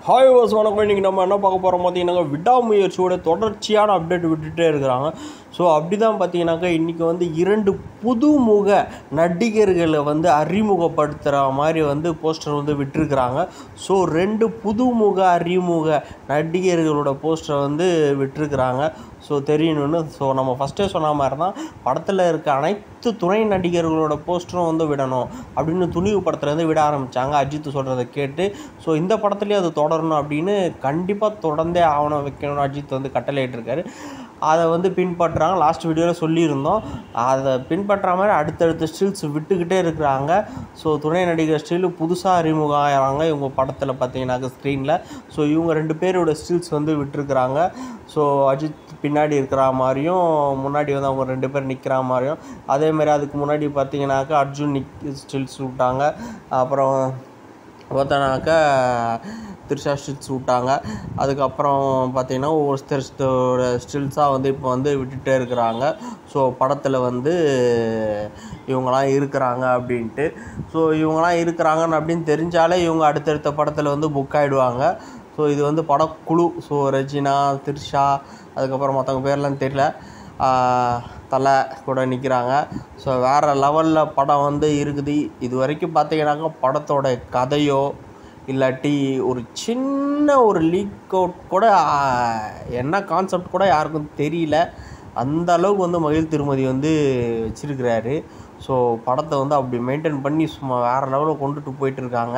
hi was வணக்கம் இன்றைக்கி நம்ம என்ன பார்க்க போகிறோம் பார்த்தீங்கன்னாக்கா விடாமுயற்சியோட தொடர்ச்சியான அப்டேட் விட்டுட்டே இருக்கிறாங்க ஸோ அப்படி தான் பார்த்தீங்கன்னாக்கா இன்றைக்கி வந்து இரண்டு புதுமுக நடிகர்களை வந்து அறிமுகப்படுத்துகிற மாதிரி வந்து போஸ்டர் வந்து விட்டுருக்குறாங்க ஸோ ரெண்டு புதுமுக அறிமுக நடிகர்களோட போஸ்டரை வந்து விட்டுருக்குறாங்க ஸோ தெரியணும்னு ஸோ நம்ம ஃபஸ்ட்டே சொன்ன மாதிரி தான் படத்தில் இருக்க அனைத்து துணை நடிகர்களோட போஸ்டரும் வந்து விடணும் அப்படின்னு துணிவு படத்துல இருந்து விட ஆரம்பித்தாங்க அஜித் சொல்கிறத கேட்டு ஸோ இந்த படத்துலேயும் அது தொடரணும் அப்படின்னு கண்டிப்பாக தொடர்ந்தே ஆவணம் வைக்கணும்னு அஜித் வந்து கட்டளையிட்டிருக்காரு அதை வந்து பின்பற்றுறாங்க லாஸ்ட் வீடியோவில் சொல்லியிருந்தோம் அதை பின்பற்ற மாதிரி அடுத்தடுத்த ஸ்டில்ஸ் விட்டுக்கிட்டே இருக்கிறாங்க ஸோ துணை நடிகர் ஸ்டில் புதுசாக அறிமுகம் ஆகிறாங்க இவங்க படத்தில் பார்த்தீங்கன்னாக்க ஸ்க்ரீனில் ஸோ இவங்க ரெண்டு பேரோட ஸ்டில்ஸ் வந்து விட்டுருக்குறாங்க ஸோ அஜித் பின்னாடி இருக்கிற மாதிரியும் முன்னாடி வந்து அவங்க ரெண்டு பேர் நிற்கிற மாதிரியும் அதே மாதிரி அதுக்கு முன்னாடி பார்த்தீங்கன்னாக்கா அர்ஜுன் நிக் ஸ்டில்ஸ் விட்டாங்க அப்புறம் பார்த்தோன்னாக்கா த்ரிஷா ஸ்டில்ஸ் விட்டாங்க அதுக்கப்புறம் பார்த்தீங்கன்னா ஒவ்வொருத்தரோட ஸ்டில்ஸாக வந்து இப்போ வந்து விட்டுட்டே இருக்கிறாங்க ஸோ படத்தில் வந்து இவங்களாம் இருக்கிறாங்க அப்படின்ட்டு ஸோ இவங்களாம் இருக்கிறாங்கன்னு அப்படின்னு தெரிஞ்சாலே இவங்க அடுத்தடுத்த படத்தில் வந்து புக் ஆகிடுவாங்க ஸோ இது வந்து படக்குழு ஸோ ரெஜினா த்ரிஷா அதுக்கப்புறம் மற்றவங்க பேர்லாம் தெரியல தலை கூட நிற்கிறாங்க ஸோ வேறு லெவலில் படம் வந்து இருக்குது இது வரைக்கும் பார்த்தீங்கன்னாக்கா படத்தோட கதையோ இல்லாட்டி ஒரு சின்ன ஒரு லீக் அவுட் கூட ஆ, என்ன கான்செப்ட் கூட யாருக்கும் தெரியல அந்த அளவுக்கு வந்து மகிழ் திருமதி வந்து வச்சிருக்கிறாரு ஸோ படத்தை வந்து அப்படி மெயின்டைன் பண்ணி சும்மா வேறு லெவலில் கொண்டுட்டு போயிட்டு இருக்காங்க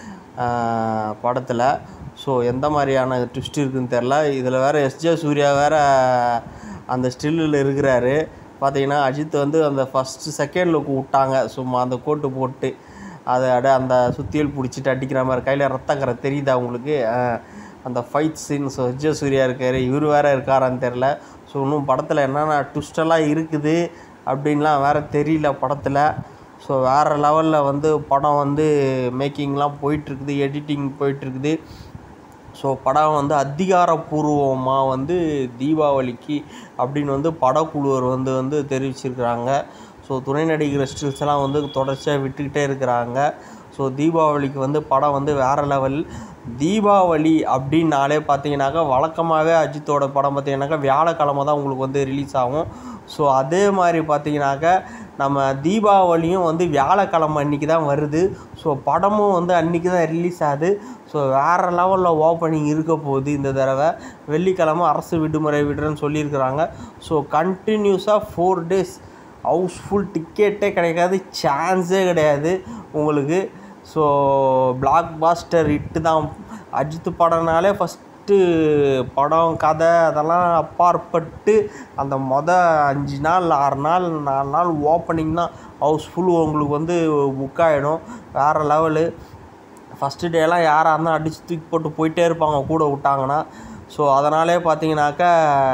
படத்தில் ஸோ எந்த மாதிரியான ட்விஸ்ட் இருக்குன்னு தெரில இதில் வேறு எஸ்ஜே சூர்யா வேறு அந்த ஸ்டில்லில் இருக்கிறாரு பார்த்தீங்கன்னா அஜித் வந்து அந்த ஃபஸ்ட்டு செகண்ட் லுக் விட்டாங்க சும்மா அந்த கோட்டு போட்டு அதை அட அந்த சுத்தியல் பிடிச்சிட்டு அடிக்கிற மாதிரி கையில் ரத்தக்கரை தெரியுதா உங்களுக்கு அஹ், அந்த fight scene so Vijay Suriya இருக்கார் இவர் வேறு இருக்காரான்னு தெரில ஸோ இன்னும் படத்தில் என்னென்ன ட்விஸ்டெல்லாம் இருக்குது அப்படின்லாம் வேறு தெரியல படத்தில் ஸோ வேறு லெவலில் வந்து படம் வந்து மேக்கிங்லாம் போயிட்டுருக்குது எடிட்டிங் போயிட்டுருக்குது ஸோ படம் வந்து அதிகாரப்பூர்வமாக வந்து தீபாவளிக்கு அப்படின்னு வந்து படக்குழுவர் வந்து வந்து தெரிவிச்சிருக்கிறாங்க ஸோ துணை நடிகர் ஸ்டில்ஸ் எல்லாம் வந்து தொடர்ச்சியாக விட்டுக்கிட்டே இருக்கிறாங்க ஸோ தீபாவளிக்கு வந்து படம் வந்து வேறு லெவல் தீபாவளி அப்படின்னாலே பார்த்தீங்கன்னாக்கா வழக்கமாகவே அஜித்தோட படம் பார்த்தீங்கன்னாக்கா வியாழக்கிழமை தான் உங்களுக்கு வந்து ரிலீஸ் ஆகும் ஸோ அதே மாதிரி பார்த்தீங்கன்னாக்கா நம்ம தீபாவளியும் வந்து வியாழக்கிழமை அன்றைக்கி தான் வருது ஸோ படமும் வந்து அன்றைக்கி தான் ரிலீஸ் ஆகுது ஸோ வேறு லெவலில் ஓப்பனிங் இருக்க போகுது இந்த தடவை வெள்ளிக்கிழமை அரசு விடுமுறை விடுறேன்னு சொல்லியிருக்கிறாங்க ஸோ கண்டினியூஸாக ஃபோர் டேஸ் ஹவுஸ்ஃபுல் டிக்கெட்டே கிடைக்காது சான்ஸே கிடையாது உங்களுக்கு ஸோ பிளாக் பாஸ்டர் ஹிட்டு தான் அஜித் படம்னாலே ஃபஸ்ட்டு படம் கதை அதெல்லாம் அப்பாற்பட்டு அந்த மொத அஞ்சு நாள் ஆறு நாள் நாலு நாள் ஓப்பனிங் தான் ஹவுஸ்ஃபுல் உங்களுக்கு வந்து புக் ஆகிடும் வேறு லெவலு ஃபஸ்ட்டு டேலாம் யாராக இருந்தால் அடித்து தூக்கி போட்டு போயிட்டே இருப்பாங்க கூட விட்டாங்கன்னா ஸோ அதனாலே பார்த்தீங்கன்னாக்கா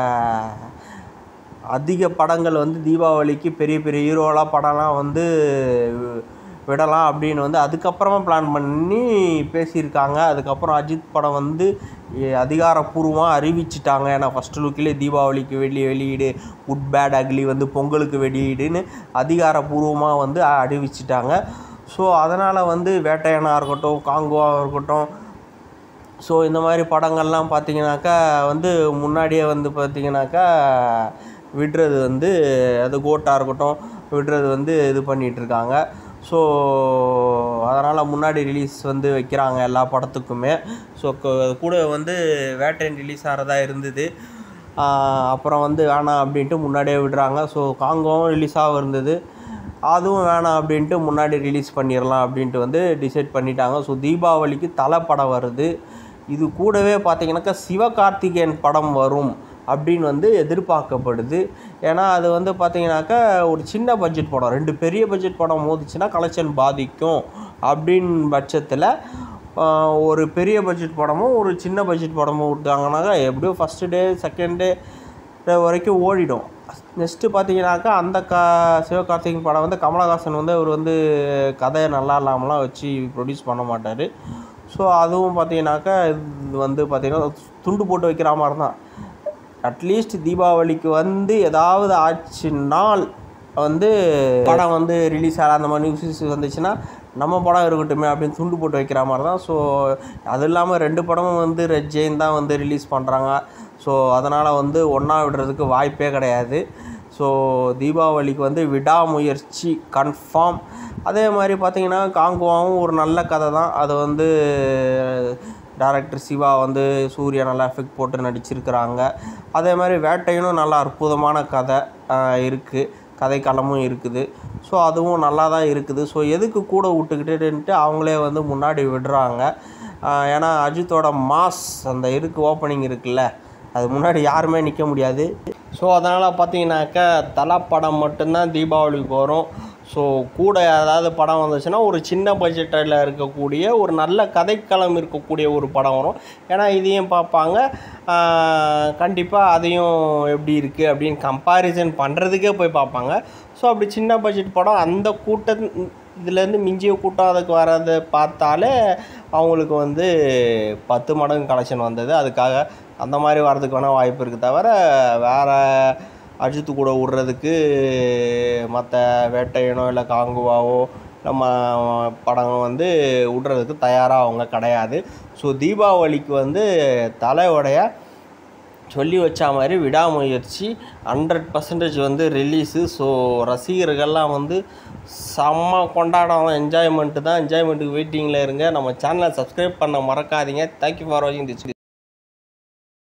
அதிக படங்கள் வந்து தீபாவளிக்கு பெரிய பெரிய ஹீரோலாம் படம்லாம் வந்து விடலாம் அப்படின்னு வந்து அதுக்கப்புறமா பிளான் பண்ணி பேசியிருக்காங்க அதுக்கப்புறம் அஜித் படம் வந்து எ- அதிகாரப்பூர்வமாக அறிவிச்சிட்டாங்க ஏன்னா ஃபஸ்ட்டு லுக்கிலே தீபாவளிக்கு வெளி வெளியீடு குட் பேட் அக்லி வந்து பொங்கலுக்கு வெளியீடுன்னு அதிகாரப்பூர்வமாக வந்து அறிவிச்சிட்டாங்க ஸோ அதனால் வந்து வேட்டையனாக இருக்கட்டும் காங்கோவாக இருக்கட்டும் ஸோ இந்த மாதிரி படங்கள்லாம் பார்த்தீங்கன்னாக்கா வந்து முன்னாடியே வந்து பார்த்தீங்கன்னாக்கா விடுறது வந்து அது கோட்டாக இருக்கட்டும் விடுறது வந்து இது பண்ணிகிட்டு இருக்காங்க ஸோ அதனால் முன்னாடி ரிலீஸ் வந்து வைக்கிறாங்க எல்லா படத்துக்குமே ஸோ கூட வந்து வேட்டையன் ரிலீஸ் ஆகிறதா இருந்தது ஆஹ் அப்புறம் வந்து வேணாம் அப்படின்ட்டு முன்னாடியே விடுறாங்க ஸோ காங்கோவும் ரிலீஸ் ஆக இருந்தது அதுவும் வேணாம் அப்படின்ட்டு முன்னாடி ரிலீஸ் பண்ணிடலாம் அப்படின்ட்டு வந்து டிசைட் பண்ணிட்டாங்க ஸோ தீபாவளிக்கு தலை படம் வருது இது கூடவே பார்த்தீங்கன்னாக்கா சிவகார்த்திகேயன் படம் வரும் அப்படின்னு வந்து எதிர்பார்க்கப்படுது ஏன்னா அது வந்து பார்த்தீங்கன்னாக்கா ஒரு சின்ன பட்ஜெட் படம் ரெண்டு பெரிய பட்ஜெட் படம் மோதிச்சுன்னா கலெக்ஷன் பாதிக்கும் அப்படின் பட்சத்தில் ஆஹ், ஒரு பெரிய பட்ஜெட் படமும் ஒரு சின்ன பட்ஜெட் படமும் விட்டாங்கன்னாக்கா எப்படியோ ஃபஸ்ட்டு டே செகண்ட் டே வரைக்கும் ஓடிடும் நெக்ஸ்ட்டு பார்த்தீங்கன்னாக்கா அந்த கா சிவகார்த்திகேயன் படம் வந்து கமலஹாசன் வந்து அவர் வந்து கதையை நல்லா இல்லாமலாம் வச்சு ப்ரொடியூஸ் பண்ண மாட்டார் ஸோ அதுவும் பார்த்தீங்கன்னாக்கா இது வந்து பார்த்தீங்கன்னா துண்டு போட்டு வைக்கிற மாதிரி தான் அட்லீஸ்ட் தீபாவளிக்கு வந்து ஏதாவது ஆச்சுனால் வந்து படம் வந்து ரிலீஸ் ஆகிற அந்த மாதிரி நியூஸஸ் வந்துச்சுன்னா நம்ம படம் இருக்கட்டுமே அப்படின்னு துண்டு போட்டு வைக்கிற மாதிரி தான் ஸோ அது இல்லாமல் ரெண்டு படமும் வந்து ரெட் ஜெயின் தான் வந்து ரிலீஸ் பண்ணுறாங்க ஸோ அதனால் வந்து ஒன்றா விடுறதுக்கு வாய்ப்பே கிடையாது ஸோ தீபாவளிக்கு வந்து விடாமுயற்சி கன்ஃபார்ம் அதே மாதிரி பார்த்தீங்கன்னா காங்குவாவும் ஒரு நல்ல கதை தான் அது வந்து டேரக்டர் சிவா வந்து சூர்யா நல்லா எஃபெக்ட் போட்டு நடிச்சிருக்கிறாங்க அதே மாதிரி வேட்டையனும் நல்லா அற்புதமான கதை இருக்குது கதைக்களமும் இருக்குது ஸோ அதுவும் நல்லா தான் இருக்குது ஸோ எதுக்கு கூட விட்டுக்கிட்டுன்ட்டு அவங்களே வந்து முன்னாடி விடுறாங்க ஆஹ் ஏன்னா அஜித்தோட மாஸ் அந்த இருக்கு ஓப்பனிங் இருக்குல்ல அது முன்னாடி யாருமே நிற்க முடியாது ஸோ அதனால் பார்த்தீங்கன்னாக்கா தலை படம் மட்டும்தான் தீபாவளிக்கு வரும் ஸோ கூட ஏதாவது படம் வந்துச்சுன்னா ஒரு சின்ன பட்ஜெட்டில் இருக்கக்கூடிய ஒரு நல்ல கதைக்களம் இருக்கக்கூடிய ஒரு படம் வரும் ஏன்னா இதையும் பார்ப்பாங்க கண்டிப்பாக அதையும் எப்படி இருக்குது அப்படின்னு கம்பாரிசன் பண்ணுறதுக்கே போய் பார்ப்பாங்க ஸோ அப்படி சின்ன பட்ஜெட் படம் அந்த கூட்டம் இதுலேருந்து மிஞ்சிய கூட்டம் அதுக்கு வர்றதை பார்த்தாலே அவங்களுக்கு வந்து பத்து மடங்கு கலெக்ஷன் வந்தது அதுக்காக அந்த மாதிரி வர்றதுக்கு வேணால் வாய்ப்பு இருக்குது தவிர வேறு அஜித்து கூட விட்றதுக்கு மற்ற வேட்டையனோ இல்லை காங்குவாவோ நம்ம படம் வந்து விட்றதுக்கு தயாராக அவங்க கிடையாது ஸோ தீபாவளிக்கு வந்து தலையோடைய சொல்லி வச்ச மாதிரி விடாமுயற்சி ஹண்ட்ரட் பர்சன்டேஜ் வந்து ரிலீஸு ஸோ ரசிகர்கள்லாம் வந்து செம்ம கொண்டாடம் என்ஜாய்மெண்ட்டு தான் என்ஜாய்மெண்ட்டுக்கு வெயிட்டிங்கில் இருங்க நம்ம சேனலை சப்ஸ்கிரைப் பண்ண மறக்காதீங்க தேங்க்யூ ஃபார் வாட்சிங் திஸ்